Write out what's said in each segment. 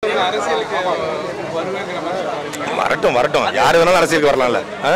அரசியலுக்கு வருவேங்கிற மாதிரி சொல்றாரு வரட்டும் வரட்டும் யார் வேணாலும் அரசியலுக்கு வரலாம்ல ஆ?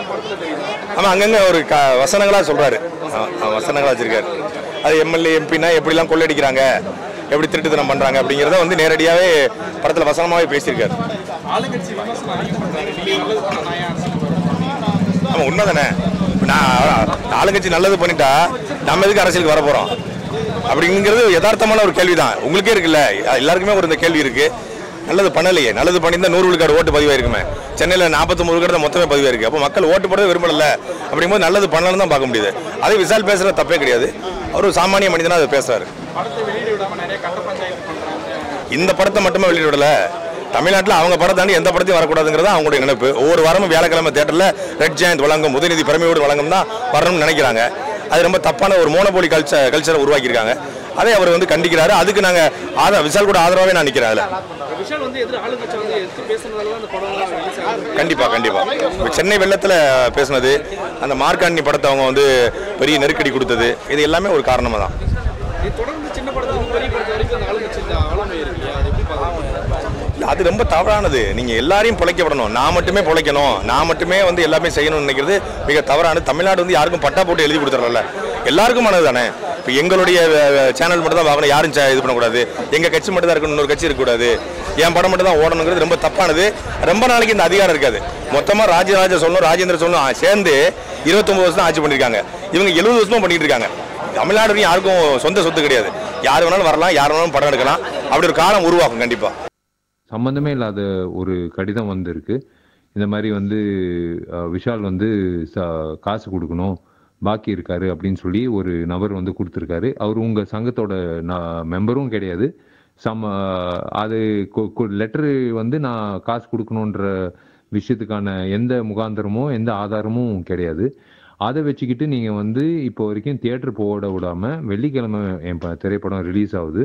ஆமா அங்கங்க ஒரு க வசனங்களா சொல்றாரு ஆ, ஆ, வசனங்களா வச்சிருக்காரு அது எம்எல்ஏ எம்பினா எப்படிலாம் கொள்ளடிக்கிறாங்க எப்படி திருட்டுத்தனம் பண்றாங்க அப்படிங்கிறத வந்து நேரடியாவே படத்துல வசனமாவே பேசியிருக்காரு ஆளுங்கட்சி விமர்சனம் அதிகம் பண்றாரு நீங்க நல்லது பண்ண நான் ஏன் அரசியலுக்கு வரணும் ஆமா உண்மைதானே இப்ப நான் ஆளுங்கட்சி நல்லது பண்ணிட்டா நம்ம எதுக்கு அரசியலுக்கு வர போறோம் அப்படிங்கிறது யதார்த்தமான ஒரு கேள்விதான் உங்களுக்கே இருக்குல்ல எல்லாருக்குமே ஒரு இந்த கேள்வி இருக்கு நல்லது பண்ணலையே நல்லது பண்ணியிருந்தா நூறு விழுக்காடு ஓட்டு பதிவாயிருக்குமே சென்னையில் நாற்பத்தொம்பது விழுக்காடு தான் மொத்தமே பதிவாயிருக்கு அப்போ மக்கள் ஓட்டு போடவே விரும்பல அப்படிங்கும்போது நல்லது பண்ணலன்னு தான் பார்க்க முடியுது அதே விசால் பேசுற தப்பே கிடையாது அவர் ஒரு சாமானிய மனிதனா அதை பேசுறாரு படத்தை வெளியிட விடாம நிறைய கட்ட பஞ்சாயத்து பண்றாங்க இந்த படத்தை மட்டுமே வெளியிட விடல தமிழ்நாட்டில் அவங்க படம் தாண்டி எந்த படத்தையும் வரக்கூடாதுங்கிறது அவங்களுடைய நினைப்பு ஒவ்வொரு வாரமும் வியாழக்கிழமை தேட்டரில் ரெட் ஜெயந்த் வழங்கும் உதயநிதி பிரமையோடு வழங்கும் தான் வரணும்னு நினைக்கிறாங்க அது ரொம்ப தப்பான ஒரு மோனோபோலி கல்ச்சர் கல்ச்சரை உருவாக்கியிருக்காங்க அதை அவர் வந்து கண்டிக்கிறாரு அதுக்கு நாங்கள் ஆதரவு விஷால் கூட ஆதரவாகவே நான் நிற்கிறேன் அதில் விஷால் வந்து எதிர ஆளுங்கட்சி வந்து எடுத்து பேசுனதால அந்த படம் ரிலீஸ் ஆகுது கண்டிப்பாக கண்டிப்பாக இப்போ சென்னை வெள்ளத்தில் பேசுனது அந்த மார்க்காண்டி படத்தை அவங்க வந்து பெரிய நெருக்கடி கொடுத்தது இது எல்லாமே ஒரு காரணமாக தான் இது தொடர்ந்து சின்ன படத்துல பெரிய படத்து வரைக்கும் அந்த ஆளுங்கட்சி இந்த ஆளுமை இருக்கு அது எப்படி பார்க்கலாம் இல்ல, அது ரொம்ப தவறானது நீங்க எல்லாரையும் பிழைக்கப்படணும் நான் மட்டுமே பிழைக்கணும் நான் மட்டுமே வந்து எல்லாமே செய்யணும்னு நினைக்கிறது மிக தவறானது தமிழ்நாடு வந்து யாருக்கும் பட்டா போட்டு எழுதி கொடுத்துறல எல்லாருக்குமானது தானே இப்போ எங்களுடைய சேனல் மட்டும் தான் பார்க்கணும் யாரும் சே- இது பண்ணக்கூடாது எங்க கட்சி மட்டும் தான் இருக்கணும் இன்னொரு கட்சி இருக்கக்கூடாது என் படம் மட்டும் தான் ஓடணுங்கிறது ரொம்ப தப்பானது ரொம்ப நாளைக்கு இந்த அதிகாரம் இருக்காது மொத்தமா ராஜராஜ சொல்லணும் ராஜேந்திர சொல்லணும் சேர்ந்து இருபத்தொன்பது வருஷம் ஆட்சி பண்ணிருக்காங்க இவங்க எழுபது வருஷமா பண்ணிட்டு இருக்காங்க தமிழ்நாடு வரைக்கும் யாருக்கும் சொந்த சொத்து கிடையாது யார் வேணாலும் வரலாம் யார் வேணாலும் படம் எடுக்கலாம் அப்படி ஒரு காலம் உருவாக்கும் கண்டிப்பா சம்மந்தமே இல்லாத ஒரு கடிதம் வந்திருக்கு இந்த மாதிரி வந்து அஹ், விஷால் வந்து ச- காசு கொடுக்கணும் பாக்கி இருக்காரு அப்படின்னு சொல்லி ஒரு நபர் வந்து கொடுத்துருக்காரு அவர் உங்க சங்கத்தோட மெம்பரும் கிடையாது சம் அது லெட்டரு வந்து நான் காசு கொடுக்கணுன்ற விஷயத்துக்கான எந்த முகாந்திரமோ எந்த ஆதாரமும் கிடையாது அதை வச்சுக்கிட்டு நீங்க வந்து இப்போ வரைக்கும் தியேட்டர் போட விடாம வெள்ளிக்கிழமை என் ப- திரைப்படம் ரிலீஸ் ஆகுது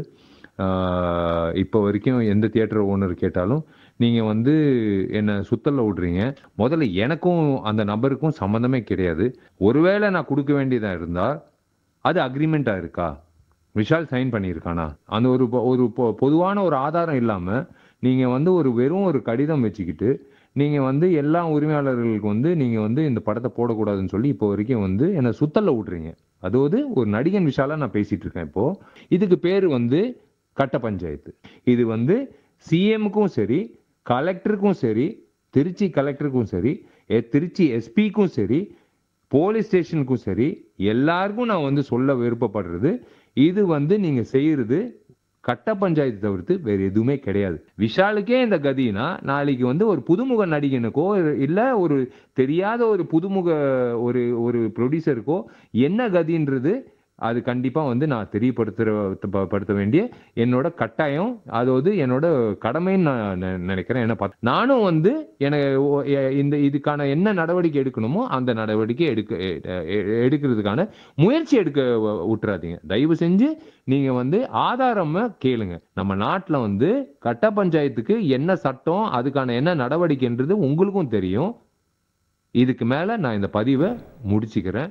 ஆஹ் இப்போ வரைக்கும் எந்த தியேட்டர் ஓனர் கேட்டாலும் நீங்கள் வந்து என்னை சுத்தல்ல விடுறீங்க முதல்ல எனக்கும் அந்த நபருக்கும் சம்மந்தமே கிடையாது ஒருவேளை நான் கொடுக்க வேண்டியதாக இருந்தால் அது அக்ரிமெண்ட்டாக இருக்கா விஷால் சைன் பண்ணியிருக்கானா அந்த ஒரு பொ- ஒரு பொ- பொதுவான ஒரு ஆதாரம் இல்லாமல் நீங்கள் வந்து ஒரு வெறும் ஒரு கடிதம் வச்சுக்கிட்டு நீங்கள் வந்து எல்லா உரிமையாளர்களுக்கு வந்து நீங்கள் வந்து இந்த படத்தை போடக்கூடாதுன்னு சொல்லி இப்போ வரைக்கும் வந்து என்னை சுத்தல்ல விட்றீங்க அதாவது ஒரு நடிகன் விஷாலா நான் பேசிட்டு இருக்கேன் இப்போ இதுக்கு பேர் வந்து கட்ட பஞ்சாயத்து இது வந்து சிஎம்க்கும் சரி கலெக்டருக்கும் சரி திருச்சி கலெக்டருக்கும் சரி எ- திருச்சி எஸ்பிக்கும் சரி போலீஸ் ஸ்டேஷனுக்கும் சரி எல்லாருக்கும் நான் வந்து சொல்ல விருப்பப்படுறது இது வந்து நீங்க செய்யறது கட்ட பஞ்சாயத்து தவிர்த்து வேற எதுவுமே கிடையாது விஷாலுக்கே இந்த கதினா நாளைக்கு வந்து ஒரு புதுமுக நடிகனுக்கோ இல்ல ஒரு தெரியாத ஒரு புதுமுக ஒரு ஒரு ப்ரொடியூசருக்கோ என்ன கதின்றது அது கண்டிப்பா வந்து நான் தெரியப்படுத்துற ப- படுத்த வேண்டிய என்னோட கட்டாயம் அதாவது என்னோட கடமைன்னு நான் நெ- நினைக்கிறேன் என்ன பார்த்து நானும் வந்து எனக்கு ஓ- எ- இந்த இதுக்கான என்ன நடவடிக்கை எடுக்கணுமோ அந்த நடவடிக்கை எடுக்க எ- எ- எடுக்கிறதுக்கான முயற்சி எடுக்க வ- விட்டுறாதீங்க தயவு செஞ்சு நீங்க வந்து ஆதாரமா கேளுங்க நம்ம நாட்டுல வந்து கட்ட பஞ்சாயத்துக்கு என்ன சட்டம் அதுக்கான என்ன நடவடிக்கைன்றது உங்களுக்கும் தெரியும் இதுக்கு மேல நான் இந்த பதிவை முடிச்சுக்கிறேன்